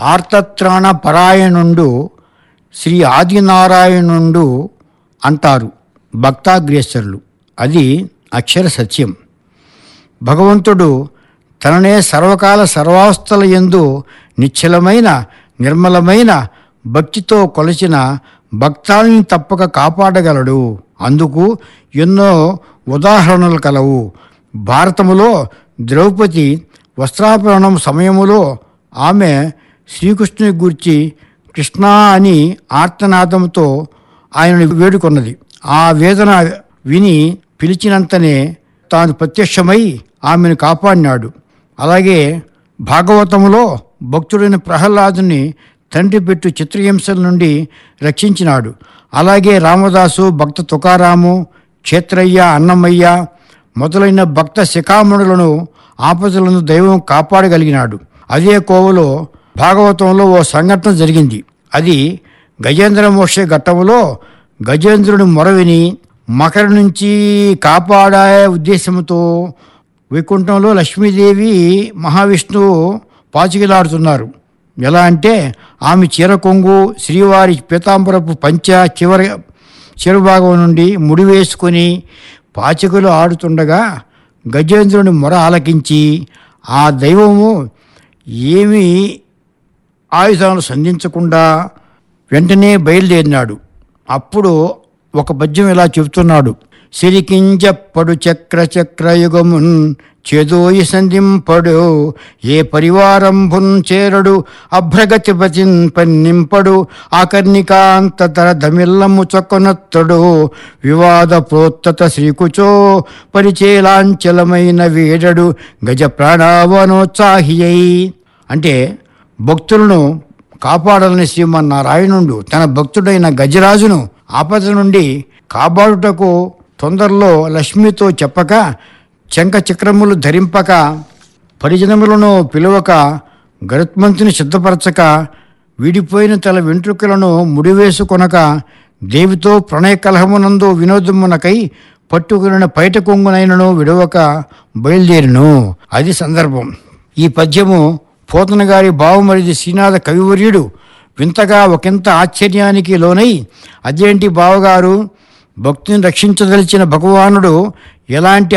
ఆర్తత్రాణ పరాయణుండు శ్రీ ఆదినారాయణుండు అంటారు భక్తాగ్రేసరులు అది అక్షర సత్యం భగవంతుడు తననే సర్వకాల సర్వావస్థల యందు నిశ్చలమైన నిర్మలమైన భక్తితో కొలచిన భక్తాల్ని తప్పక కాపాడగలడు అందుకు ఎన్నో ఉదాహరణలు కలవు భారతములో ద్రౌపది వస్త్రాపహరణం సమయములో ఆమె శ్రీకృష్ణుని గూర్చి కృష్ణా అని ఆర్తనాదంతో ఆయనను వేడుకొన్నది ఆ వేదన విని పిలిచినంతనే తాను ప్రత్యక్షమై ఆమెను కాపాడినాడు అలాగే భాగవతములో భక్తుడైన ప్రహ్లాదుని తండ్రి పెట్టు చిత్రహింసల నుండి రక్షించినాడు అలాగే రామదాసు భక్త తుకారాము క్షేత్రయ్య అన్నమయ్య మొదలైన భక్త శిఖామణులను ఆపదలను దైవం కాపాడగలిగినాడు అదే కోవలో భాగవతంలో ఓ సంఘటన జరిగింది అది గజేంద్ర మోక్ష ఘట్టములో గజేంద్రుని మొరవిని మకర నుంచి కాపాడే ఉద్దేశంతో వైకుంఠంలో లక్ష్మీదేవి మహావిష్ణువు పాచికలాడుతున్నారు ఎలా అంటే ఆమె చీర కొంగు శ్రీవారి పీతాంబరపు పంచ చివరి చివరి భాగం నుండి ముడి వేసుకొని పాచికలు ఆడుతుండగా గజేంద్రుని మొర ఆలకించి ఆ దైవము ఏమీ ఆయుధాలు సంధించకుండా వెంటనే బయలుదేరినాడు అప్పుడు ఒక పద్యం ఇలా చెబుతున్నాడు సిరికించప్పడు చక్ర చక్రయుగమున్ చేదోయి సంధింపడు ఏ పరివారంభున్ చేరడు అభ్రగతి పన్నింపడు ఆకర్ణికాంత తర దమిల్లము చొక్కనొత్తడు వివాద ప్రోత్తత శ్రీకుచో పరిచేలాంచలమైన వేడడు గజ ప్రాణావనోత్సాహియై అంటే భక్తులను కాపాడాలని శ్రీమన్నారాయణుడు తన భక్తుడైన గజరాజును ఆపద నుండి కాపాడుటకు తొందరలో లక్ష్మితో చెప్పక శంఖ చక్రములు ధరింపక పరిజనములను పిలువక గరుత్మంతుని సిద్ధపరచక విడిపోయిన తల వెంట్రుకలను ముడివేసుకొనక దేవితో ప్రణయ కలహమునందు వినోదమునకై పట్టుకుని పైట కొంగునైనను విడవక బయలుదేరిను అది సందర్భం ఈ పద్యము పోతన గారి బావమరిది శ్రీనాథ కవివర్యుడు వింతగా ఒకంత ఆశ్చర్యానికి లోనై అదేంటి బావగారు భక్తిని రక్షించదలిచిన భగవానుడు ఎలాంటి